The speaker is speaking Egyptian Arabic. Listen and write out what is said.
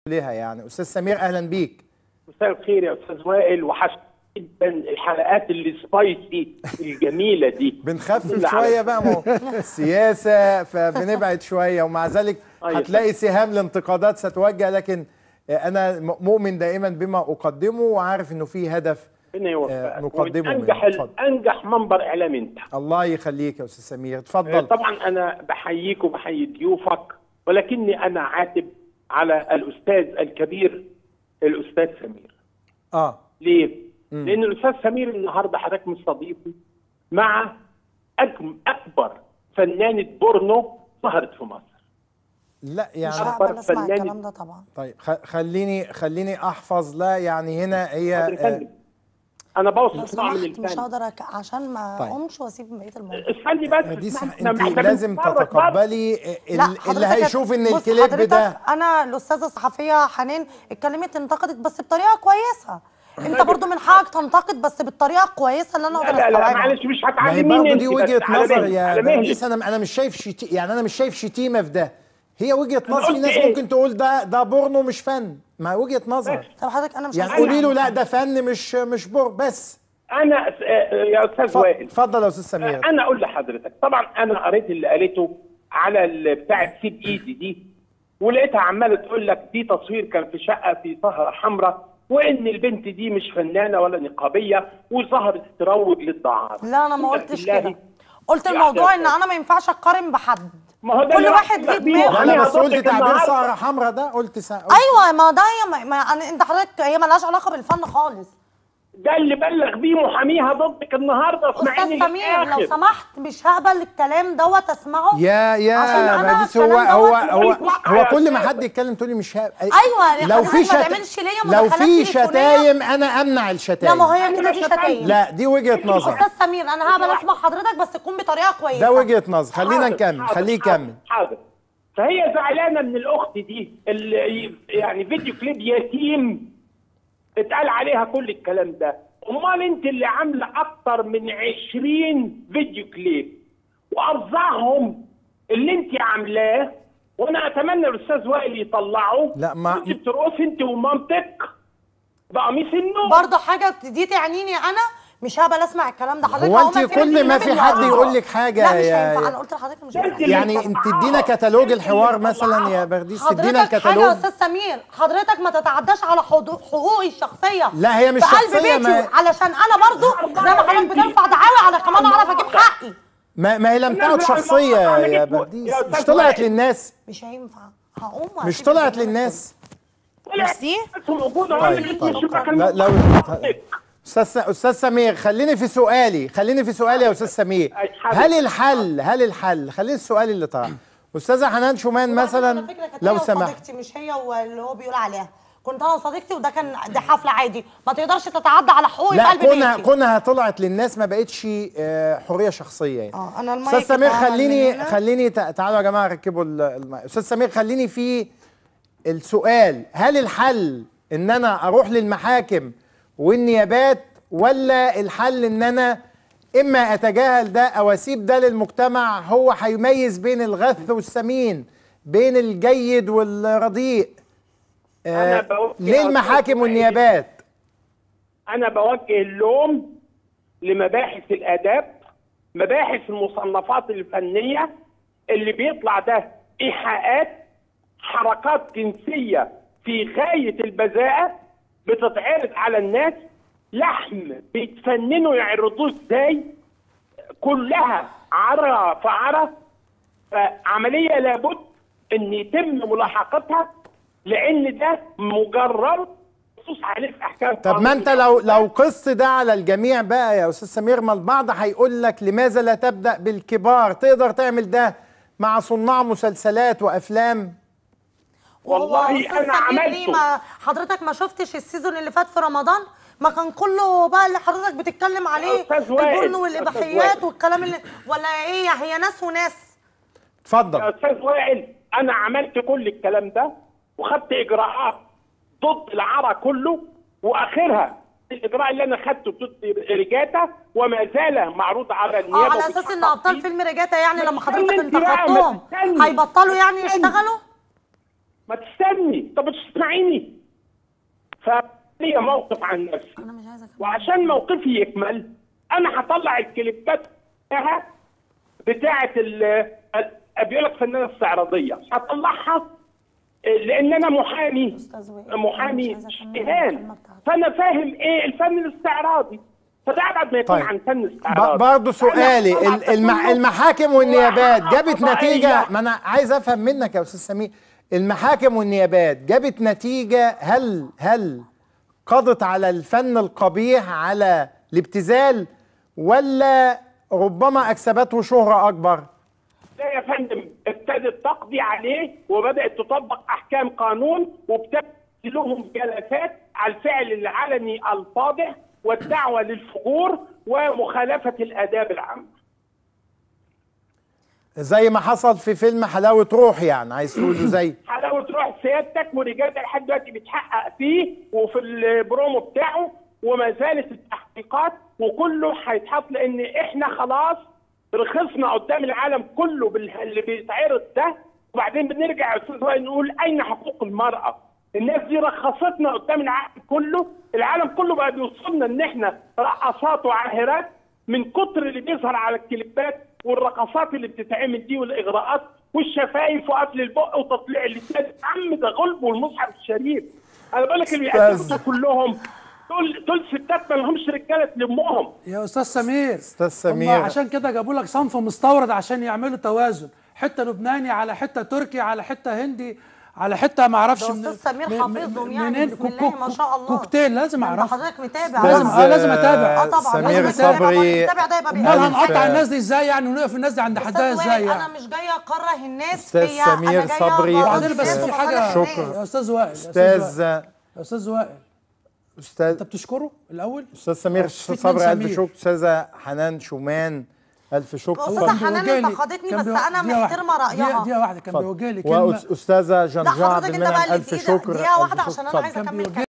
لها يعني استاذ سمير اهلا بيك مساء الخير يا استاذ وائل وحشت جدا الحلقات اللي سبايسي الجميله دي بنخفف اللي شويه على- بقى ما هو سياسه فبنبعد شويه ومع ذلك أيوة. هتلاقي سهام الانتقادات ستوجه لكن انا مؤمن دائما بما اقدمه وعارف انه في هدف ربنا آه، يوفقك نقدمه انجح منه. اتفضل. انجح منبر اعلامي انت الله يخليك يا استاذ سمير آه، اتفضل طبعا انا بحييك وبحيي ضيوفك ولكني انا عاتب على الاستاذ الكبير الاستاذ سمير اه ليه؟ لان الاستاذ سمير النهارده حضرتك مستضيفه مع أجم اكبر فنانه بورنو ظهرت في مصر لا مش يعني أكبر هقبل اسمع فنان- الكلام ده طبعا طيب خ- خليني خليني احفظ لا يعني هنا هي حاضر آه، فندم. انا لو بوصف نوع من سمحت مش الفن هقدر أك... عشان ما طيب. اقومش واسيب بقيه الموضوع استني بس دي اسمعني. صح إحنا انت إحنا لازم بنتفرج برضه. تتقبلي ال- لا اللي حضرتك هيشوف ان بص الكليب حضرتك ده انا الاستاذه الصحفيه حنان اتكلمت انتقدت بس بطريقه كويسه انت برضو من حقك تنتقد بس بالطريقه الكويسه اللي انا لا اقدر لا لا استوعبها معلش مش ما هي هتعلميني برضه انت دي بس وجهه على نظر مهلك، يا على مهلك. برديس انا انا مش شايف شتي يعني انا مش شايف شتيمه في ده هي وجهه نظر في قلت ناس إيه؟ ممكن تقول ده ده بورنو مش فن ما وجهه نظر طب حضرتك انا مش يعني عايزة قولي له أسمع. لا ده فن مش مش بور بس انا آه، يا استاذ اتفضل وائل اتفضل يا استاذ سمير انا اقول لحضرتك طبعا انا قريت اللي قالته على ال- بتاعه سيب ايدي دي ولقيتها عماله تقول لك دي تصوير كان في شقه في سهره حمراء وان البنت دي مش فنانه ولا نقابيه وظهرت تروج للدعاره لا انا ما قلت قلتش بالله كده قلت يا الموضوع ان أحسن. انا ما ينفعش اقارن بحد ما هو ده كل اللي واحد بحكي ليه لك بيه. دماغه انا أنا بس قلت ضدك تعبير النهاردة. سهره حمراء ده قلت سا... ايوه ما ده هي ما... ما... أنا- انت حضرتك هي مالهاش علاقه بالفن خالص ده اللي بلغ بيه محاميها ضدك النهارده اسمعيني استاذ سمير لو للآخر. سمحت مش هقبل الكلام دوت اسمعه يا عشان يا أنا برديس هو الكلام هو دوت هو مش هو يا كل ما أستاذ. حد يتكلم تقولي مش ها... أيوة، لو حضرتك في ما شت... تعملش ليا لو مداخلات في تليفونية. شتايم انا امنع لا الشتايم ما هي أنا كده دي مش هتكلم. شتايم لا دي وجهه نظر استاذ سمير انا هقبل اسمع حضرتك بس تكون بطريقه كويسه ده وجهه نظر خلينا حاضر، نكمل حاضر، خليه حاضر، يكمل حاضر فهي زعلانه من الاخت دي اللي يعني فيديو كليب يتيم اتقال عليها كل الكلام ده امال انت اللي عامله اكتر من 20 فيديو كليب وافظعهم اللي انت عاملاه وانا اتمنى الاستاذ وائل يطلعه لا، ما- انت بترقصي انت ومامتك بقميص النوم برضه حاجه دي تعنيني انا مش هقبل اسمع الكلام ده حضرتك هو هقوم انت أسيب كل ما الكلام في اللي حد وراها. يقول لك حاجه لا مش يا- هينفع يا- انا قلت لحضرتك مش ده هينفع انت اللي يعني انت مطلعاه. ادينا كتالوج انت اللي الحوار مثلا يا مطلعاه. برديس ادينا حضرتك حاجه يا الكتالوج استاذ سمير حضرتك ما تتعداش على حدو- حقوقي الشخصيه لا، هي مش في قلب شخصية، بيتي ما- علشان انا برضو زي ما حضرتك بترفع دعاوي انا كمان اعرف اجيب حقي ما, ما هي لم تعد لا، شخصيه لا، لا، يا لا، برديس يا مش أستاذ طلعت وائل. للناس مش هينفع هقوم مش وهسيب طلعت الكلام للناس ميرسي. موجوده طيب طيب طيب. لا لو استاذ استاذ سمير خليني في سؤالي خليني في سؤالي يا استاذ سمير أي حاضر. هل الحل هل الحل خليني السؤال اللي طرح استاذه حنان شومان على مثلا فكرة كانت لو هي سمحت وصديقتي مش هي واللي هو بيقول عليها كنت انا وصديقتي وده كان ده حفله عادي ما تقدرش تتعدى على حقوقي في لا قلب كونها بيتي كونها طلعت للناس ما بقتش آه، حريه شخصيه يعني اه انا المايك استاذ سمير اتعمل من خليني هنا. خليني تع- تعالوا يا جماعه ركبوا ال- المايك استاذ سمير خليني في السؤال هل الحل ان انا اروح للمحاكم والنيابات ولا الحل ان انا اما اتجاهل ده او اسيب ده للمجتمع هو هيميز بين الغث والسمين بين الجيد والرديء أنا آه بوجه ليه يا المحاكم أستاذ والنيابات انا بوجه اللوم لمباحث الاداب مباحث المصنفات الفنيه اللي بيطلع ده ايحاءات حركات جنسيه في غايه البذاءه بتتعرض على الناس لحم بيتفننوا يعرضوه ازاي كلها عرى فعرى فعمليه لابد ان يتم ملاحقتها لان ده مجرد نصوص عليه في احكام طب ما انت لو لو قست ده على الجميع بقى يا استاذ سمير ما البعض هيقول لك لماذا لا تبدا بالكبار تقدر تعمل ده مع صناع مسلسلات وافلام والله وهو أستاذ أنا سمير عملته. ليه ما حضرتك ما شفتش السيزون اللي فات في رمضان ما كان كله بقى اللي حضرتك بتتكلم عليه أستاذ وائل، البورن أستاذ والاباحيات وائل. والكلام اللي ولا ايه هي ناس وناس يا اتفضل استاذ وائل انا عملت كل الكلام ده وخدت اجراءات ضد العرى كله واخرها الاجراء اللي انا خدته ضد ريجاتا وما زال معروض على النيابه اه على اساس ان وبيتحقق ابطال فيه. فيلم ريجاتا يعني ما لما حضرتك تستني انت بقى، ما انتقدتهم تستني. هيبطلوا يعني استني. يشتغلوا ما تستني طب تسمعيني فليا موقف عن نفسي انا مش عايزه أكمل. وعشان موقفي يكمل انا هطلع الكليبات بتاعها بتاعه ال ال- بيقول لك فنانه استعراضيه هطلعها لان انا محامي أستاذ وائل، أنا محامي مش عايزة أكمل اجتهاد الكلمة بتاعتك. فانا فاهم ايه الفن الاستعراضي فده ابعد ما يكون طيب. عن فن ب- استعراضي برضه سؤالي أنا ال- المح كله المحاكم والنيابات جابت قضائية. نتيجة ما أنا عايز أفهم منك يا أستاذ سمير المحاكم والنيابات جابت نتيجة هل هل قضت على الفن القبيح على الابتذال ولا ربما أكسبته شهرة أكبر؟ لا يا فندم ابتدت تقضي عليه وبدات تطبق احكام قانون وابتدت لهم جلسات على الفعل العلني الفاضح والدعوه للفجور ومخالفه الاداب العامه. زي ما حصل في فيلم حلاوة روح يعني عايز تقوله زي حلاوه روح سيادتك ورجال لحد دلوقتي بيتحقق فيه وفي البرومو بتاعه وما زالت التحقيقات وكله هيتحط لان احنا خلاص رخصنا قدام العالم كله باللي بيتعرض ده وبعدين بنرجع يا استاذ وائل نقول اين حقوق المراه؟ الناس دي رخصتنا قدام العالم كله، العالم كله بقى بيوصلنا ان احنا رقصات وعاهرات من كتر اللي بيظهر على الكليبات والرقصات اللي بتتعمل دي والاغراءات والشفايف وقفل البق وتطليع اللسان يا عم ده غلب والمصحف الشريف انا بقول لك اللي أستاذ. بيقدموا كلهم دول دول ستات ما لهمش رجاله تلمهم يا استاذ سمير أستاذ هم سمير. عشان كده جابوا لك صنف مستورد عشان يعملوا توازن حته لبناني على حته تركي على حته هندي على حته ما اعرفش ده من- أستاذ سمير من- حافظهم من- يعني، منين بسم الله ما شاء الله. كوكتيل لازم ده أنت اعرفه حضرتك متابع لازم- أستاذ آه، لازم أتابع. اه طبعا سمير لازم أتابع. صبري متابع ده يبقى امال بيقلب ألف- هنقطع الناس دي ازاي يعني ونوقف الناس دي عند حدها أستاذ ازاي وائل، يعني انا مش جايه اكره الناس أستاذ فيا سمير انا جايه صبري، أبرر بعدين بس الناس في حاجه وبصالح شكرا. الناس. يا استاذ وائل يا استاذ أستاذ وائل يا استاذ وائل أستاذ انت بتشكره الاول استاذ سمير في اتنين صبري الف سمير. شكر استاذه حنان شومان الف شكر أستاذة اتفضل. حنان بيوجه لي- انتقدتني كان بس بيو- أنا دقيقة واحدة. محترمة رأيها. دقيقة- دقيقة واحدة كان اتفضل. بيوجه لي كلمة واستاذه جنجان لا عبد حضرتك انت بقى المنعم اللي الف في ايدك شكر دقيقه ألف واحده شكر. عشان انا اتفضل. عايزه كان اكمل بيوجه